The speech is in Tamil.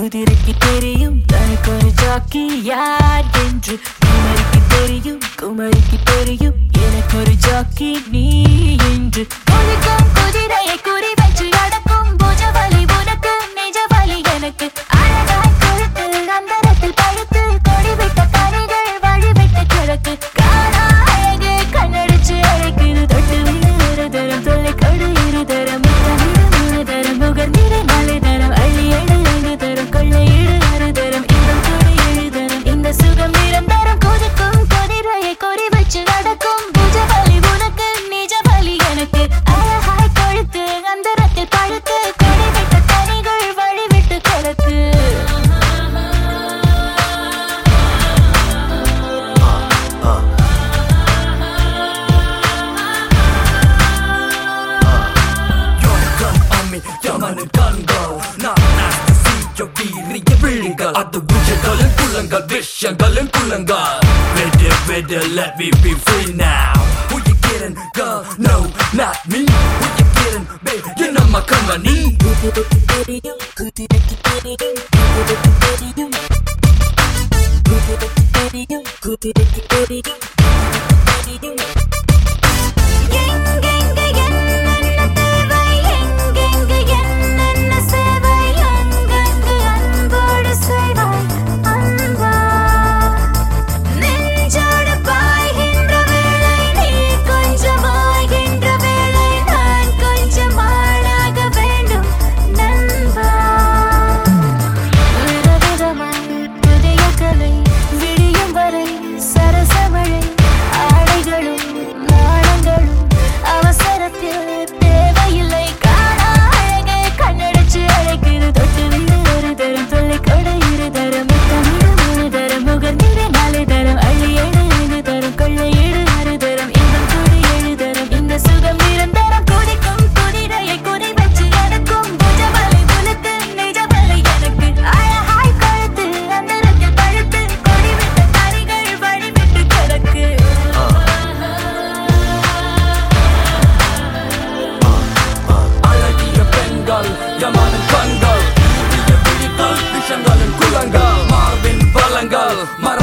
குதிரைக்கு தெரியும் தனக்கு ஒரு ஜாக்கி யார் என்று குமரிக்கு தெரியும் குமரிக்கு தெரியும் எனக்கு ஒரு ஜாக்கி நீ என்று ஒழுக்கம் குதிரையை குறி வச்சு அடக்கும் புஜவலி உனக்கு நிஜவலி எனக்கு அழகாய் கொழுத்து அந்தரத்தில் பழுத்து கொடிவிட்ட கனிகள் வழிவிட்ட கிழக்கு காணா அழகு கண்ணடிச்சு அழைக்குது தொட்டு விடு ஒரு தரம் தொல்லை கொடு இரு தரம் முத்தமிடு மூணு தரம் முகர்ந்திடு நாலு தரம் அள்ளி எடு ஐந்து தரம் கொள்ளை இடு ஆறு தரம் இன்பம் கொடு ஏழு தரம் இந்த சுகம் நிரந்தரம் கொதிக்கும் கொதிரையை கொறி வச்சு நடக்கும் புஜவலி உனக்கு நிஜவலி எனக்கு அழகாய் கொழுத்து அந்தரத்தில் பழுத்து கொடிவிட்ட கனிகள் வழிவிட்டு கிழக்கு gun on me யமனின் கண்கள் நான் nasty see வீரிய விழிகள் அது விஜயங்களின் குள்ளங்கள் விஷயங்களின் குள்ளங்கள் விடு விடு let me be free now who you kidding girl no not me who you kidding babe you're not my company குதிரைக்கு தெரியும் குதிரைக்கு தெரியும் குதிரைக்கு தெரியும் குதிரைக்கு தெரியும் குதிரைக்கு தெரியும் குதிரைக்கு தெரியும் எங்கெங்க என்னென்ன தேவை எங்கெங்க என்னென்ன சேவை அங்கங்கு அன்போடு செய்வாய் அன்பா நெஞ்சோடு பாய்கின்ற வேளை நீ கொஞ்சம் ஆகின்ற வேளை நான் கொஞ்சம் ஆளாக வேண்டும் நண்பா விதவிதமாய் புதிய கலை விடியும் வரை சரசமழை ஆடைகளும் நாணங்களும் அவசரத்தில் தேவையில்லை காணா அழகே கண்ணடிச்சு அழைக்குது தொட்டு விடு ஒரு தரம் தொல்லை கொடு இரு தரம் முத்தமிடு மூணு தரம் முகர்ந்திடு நாலு தரம் அள்ளி ஏழு ஐந்து தரம் கொள்ளை ஏழு ஆறு தரம் இன்பம் கொடு ஏழு தரம் இந்த சுகம் நிரந்தரம் கொதிக்கும் குதிரையை குறி வச்சு நடக்கும் புஜவலை உனக்கு நிஜவலை எனக்கு அழகாய் கழுத்து அந்தரத்தில் பழுத்து கொடிவிட்ட கரிகள் வழிவிட்டு கிடக்கு அழகிய பெண்கள் யமனின் கண்கள் வீரிய விழிகள் விஷயங்களின் குள்ளங்கள் மார்பின் பலங்கள்